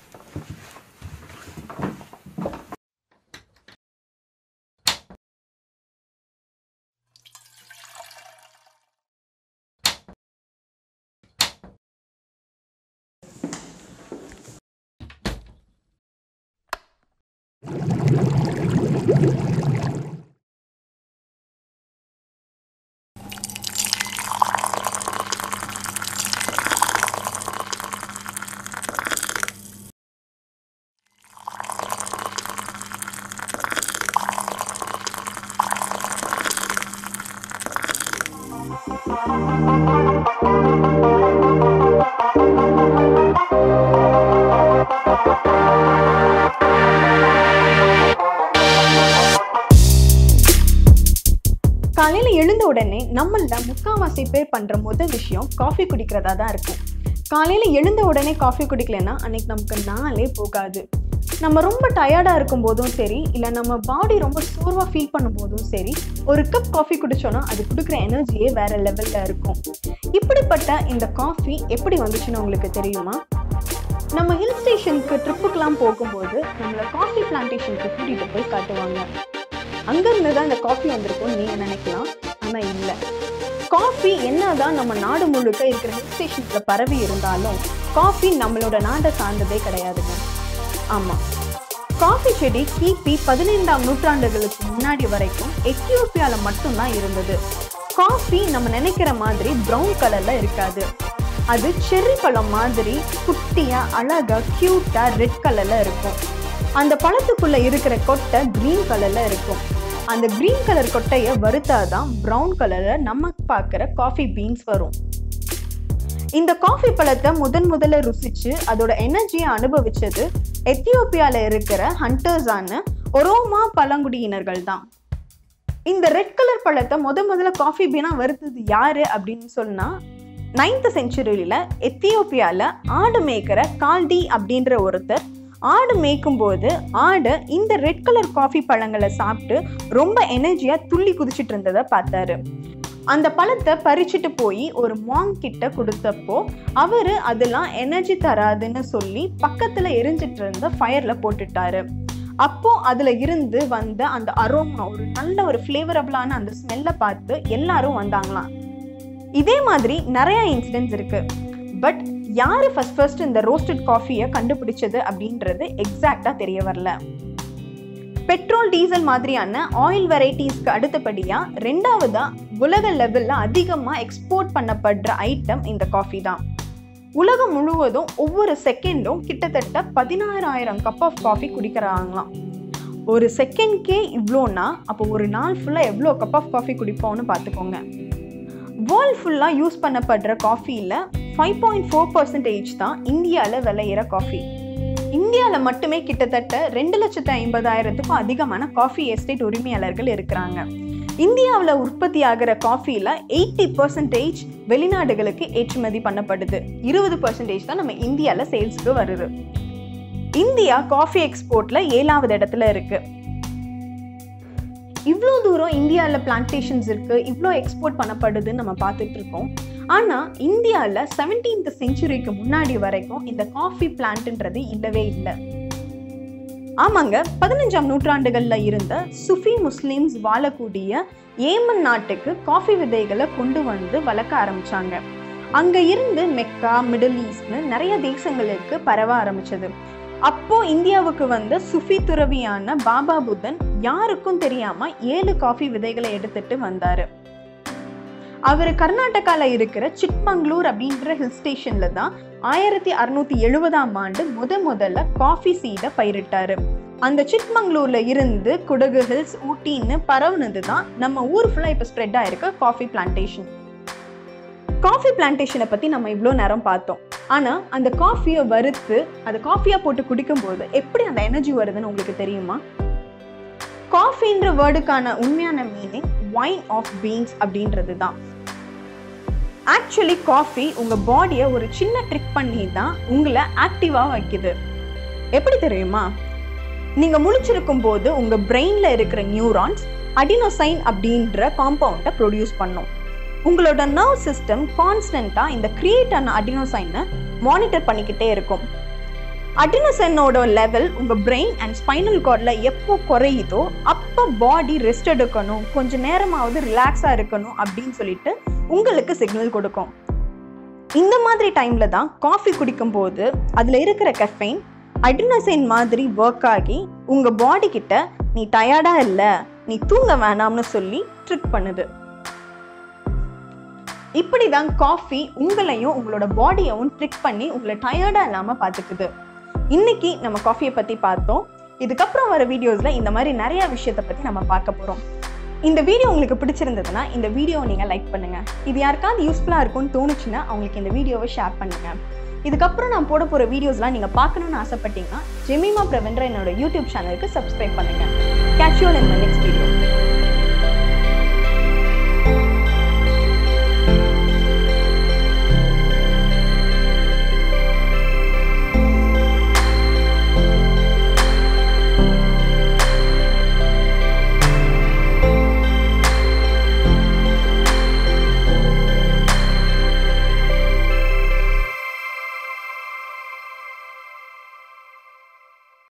காலையில எழுந்த உடனே நம்மள முக்காவாசி பேர் பண்ற முதல் விஷயம் காஃபி குடிக்கிறதா தான் இருக்கும் காலையில எழுந்த உடனே காஃபி குடிக்கலைன்னா அன்னைக்கு நமக்கு நாளே போகாது நம்ம ரொம்ப டயர்டாக இருக்கும் போதும் சரி இல்லை நம்ம பாடி ரொம்ப சோர்வாக ஃபீல் பண்ணும் போதும் சரி ஒரு கப் காஃபி குடிச்சோன்னா அது கொடுக்குற எனர்ஜியே வேற லெவலில் இருக்கும் இப்படிப்பட்ட இந்த காஃபி எப்படி வந்துச்சுன்னு உங்களுக்கு தெரியுமா நம்ம ஹில் ஸ்டேஷனுக்கு ட்ரிப்புக்கெலாம் போகும்போது நம்மளை காஃபி பிளான்டேஷனுக்கு கூட்டிகிட்டு போய் காட்டுவாங்க அங்கேருந்து தான் இந்த காஃபி வந்திருக்கும்னு நீங்கள் நினைக்கலாம் ஆனால் இல்லை காஃபி என்னதான் நம்ம நாடு முழுக்க இருக்கிற ஹில் ஸ்டேஷன்ஸில் பரவி இருந்தாலும் காஃபி நம்மளோட நாட்டை சார்ந்ததே கிடையாதுங்க ஆமாம் காஃபி செடி கிபி பதினைந்தாம் நூற்றாண்டுகளுக்கு முன்னாடி வரைக்கும் எத்தியோப்பியாவில் மட்டும்தான் இருந்தது காஃபி நம்ம நினைக்கிற மாதிரி ப்ரௌன் கலரில் இருக்காது அது செர்ரி பழம் மாதிரி குட்டியா அழகா கியூட்டா ரெட் கலர்ல இருக்கும் அந்த பழத்துக்குள்ள இருக்கிற கொட்டை கிரீன் கலர்ல இருக்கும் அந்த கிரீன் கலர் கொட்டையை வறுத்தாதான் ப்ரௌன் கலர்ல நம்ம பார்க்குற காஃபி பீன்ஸ் வரும் இந்த காஃபி பழத்தை முதன் முதல்ல ருசிச்சு அதோட எனர்ஜியை அனுபவிச்சது எத்தியோப்பியால இருக்கிற ஹண்டர்ஸான ஒரோமா பழங்குடியினர்கள் தான் இந்த ரெட் கலர் பழத்தை முத முதல்ல காஃபி பீனா வறுத்தது யாரு அப்படின்னு சொன்னா நைன்த் செஞ்சுரியில எத்தியோப்பியால ஆடு மேய்க்கிற கால்டி அப்படின்ற ஒருத்தர் ஆடு மேய்க்கும் போது ஆடு இந்த ரெட் கலர் காஃபி பழங்களை சாப்பிட்டு ரொம்ப எனர்ஜியா துள்ளி குதிச்சிட்டு இருந்ததை பார்த்தாரு அந்த பழத்தை பறிச்சுட்டு போய் ஒரு மாங் கிட்ட கொடுத்தப்போ அவரு அதெல்லாம் எனர்ஜி தராதுன்னு சொல்லி பக்கத்துல எரிஞ்சிட்டு இருந்த ஃபயர்ல போட்டுட்டாரு அப்போ அதுல இருந்து வந்த அந்த அரோமா ஒரு நல்ல ஒரு ஃப்ளேவரபிளான அந்த ஸ்மெல்லை பார்த்து எல்லாரும் வந்தாங்களாம் இதே மாதிரி நிறைய இன்சிடென்ட்ஸ் இருக்கு பட் யாரு ஃபர்ஸ்ட் ஃபர்ஸ்ட் இந்த ரோஸ்டட் காஃபியை கண்டுபிடிச்சது அப்படின்றது எக்ஸாக்டா தெரிய வரல பெட்ரோல் டீசல் மாதிரியான ஆயில் வெரைட்டிஸ்க்கு அடுத்தபடியா ரெண்டாவதா உலக லெவல்ல அதிகமா எக்ஸ்போர்ட் பண்ணப்படுற ஐட்டம் இந்த காஃபி தான் உலகம் முழுவதும் ஒவ்வொரு செகண்டும் கிட்டத்தட்ட பதினாறாயிரம் கப் ஆஃப் காஃபி குடிக்கிறாங்களாம் ஒரு செகண்ட்கே இவ்வளோனா அப்போ ஒரு நாள் ஃபுல்லாக எவ்வளோ கப் ஆஃப் காஃபி குடிப்போம்னு பார்த்துக்கோங்க வேர்ல்ட் ஃபுல்லாக யூஸ் பண்ணப்படுற காஃபியில் ஃபைவ் பாயிண்ட் ஃபோர் பர்சன்டேஜ் தான் இந்தியாவில் விளையிற காஃபி இந்தியாவில் மட்டுமே கிட்டத்தட்ட ரெண்டு லட்சத்து ஐம்பதாயிரத்துக்கும் அதிகமான காஃபி எஸ்டேட் உரிமையாளர்கள் இருக்கிறாங்க இந்தியாவில் உற்பத்தி ஆகிற காஃபியில் எயிட்டி பர்சன்டேஜ் வெளிநாடுகளுக்கு ஏற்றுமதி பண்ணப்படுது இருபது பர்சன்டேஜ் தான் நம்ம இந்தியாவில் சேல்ஸ்க்கு வருது இந்தியா காஃபி எக்ஸ்போர்ட்டில் ஏழாவது இடத்துல இருக்கு இவ்வளோ தூரம் இந்தியாவில் பிளான்டேஷன்ஸ் இருக்கு இவ்வளோ எக்ஸ்போர்ட் பண்ணப்படுதுன்னு நம்ம பார்த்துட்டு இருக்கோம் ஆனால் இந்தியாவில் செவன்டீன்த் செஞ்சுரிக்கு முன்னாடி வரைக்கும் இந்த காஃபி பிளான்ட்ன்றது இல்லவே இல்லை ஆமாங்க பதினஞ்சாம் நூற்றாண்டுகள்ல இருந்த சுஃபி முஸ்லிம்ஸ் வாழக்கூடிய ஏமன் நாட்டுக்கு காஃபி விதைகளை கொண்டு வந்து வளர்க்க ஆரம்பிச்சாங்க அங்க இருந்து மெக்கா மிடில் ஈஸ்ட்னு நிறைய தேசங்களுக்கு பரவ ஆரம்பிச்சது அப்போ இந்தியாவுக்கு வந்த சுஃபி துறவியான பாபா புத்தன் யாருக்கும் தெரியாம ஏழு காஃபி விதைகளை எடுத்துட்டு வந்தாரு அவர் கர்நாடகால இருக்கிற சிட்மங்களூர் அப்படின்ற ஹில் ஸ்டேஷன்ல தான் ஆயிரத்தி அறுநூத்தி எழுபதாம் ஆண்டு முத முதல்ல காஃபி சீடை பயிரிட்டாரு அந்த சிட்மங்களூர்ல இருந்து குடகு ஹில்ஸ் ஊட்டின்னு பரவுனது தான் நம்ம ஊர் ஃபுல்லா இப்ப ஸ்ப்ரெட் ஆயிருக்க காஃபி பிளான்டேஷன் காஃபி பிளான்டேஷனை பத்தி நம்ம இவ்வளோ நேரம் பார்த்தோம் ஆனா அந்த காஃபியை வறுத்து அதை காஃபியா போட்டு குடிக்கும்போது எப்படி அந்த எனர்ஜி வருதுன்னு உங்களுக்கு தெரியுமா காஃபின்ற வேர்டுக்கான உண்மையான மீனிங் ஒயின் ஆஃப் பீன்ஸ் அப்படின்றது தான் ஆக்சுவலி காஃபி உங்க பாடியை ஒரு சின்ன ட்ரிக் பண்ணி தான் உங்களை ஆக்டிவா வைக்குது எப்படி தெரியுமா நீங்க முழிச்சிருக்கும் போது உங்க பிரெயின்ல இருக்கிற நியூரான்ஸ் அடினோசைன் அப்படின்ற காம்பவுண்டை ப்ரொடியூஸ் பண்ணும் உங்களோட நர்வ் சிஸ்டம் கான்ஸ்டண்டா இந்த கிரியேட் ஆன அடினோசைனை மானிட்டர் பண்ணிக்கிட்டே இருக்கும் அட்ரினசனோட லெவல் உங்க பிரெயின் அண்ட் ஸ்பைனல் கார்டில் எப்போ குறையுதோ அப்போ பாடி ரெஸ்ட் எடுக்கணும் கொஞ்ச நேரமாவது ரிலாக்ஸாக இருக்கணும் அப்படின்னு சொல்லிட்டு உங்களுக்கு சிக்னல் கொடுக்கும் இந்த மாதிரி டைம்ல தான் காஃபி குடிக்கும்போது அதில் இருக்கிற கெஃபைன் அட்ரினசைன் மாதிரி ஒர்க் ஆகி உங்க பாடி கிட்ட நீ டயர்டா இல்லை நீ தூங்க வேணாம்னு சொல்லி ட்ரிக் பண்ணுது இப்படி தான் காஃபி உங்களையும் உங்களோட பாடியவும் ட்ரிக் பண்ணி உங்களை டயர்டாக இல்லாமல் பார்த்துக்குது இன்னைக்கு நம்ம காஃபியை பற்றி பார்த்தோம் இதுக்கப்புறம் வர வீடியோஸில் இந்த மாதிரி நிறைய விஷயத்தை பற்றி நம்ம பார்க்க போகிறோம் இந்த வீடியோ உங்களுக்கு பிடிச்சிருந்ததுன்னா இந்த வீடியோவை நீங்கள் லைக் பண்ணுங்கள் இது யாருக்காவது யூஸ்ஃபுல்லாக இருக்கும்னு தோணுச்சுன்னா அவங்களுக்கு இந்த வீடியோவை ஷேர் பண்ணுங்கள் இதுக்கப்புறம் நான் போட போகிற வீடியோஸ்லாம் நீங்கள் பார்க்கணுன்னு ஆசைப்பட்டீங்கன்னா ஜெமிமா பிரவென்ற என்னோட யூடியூப் சேனலுக்கு சப்ஸ்கிரைப் பண்ணுங்கள் catch you in my next video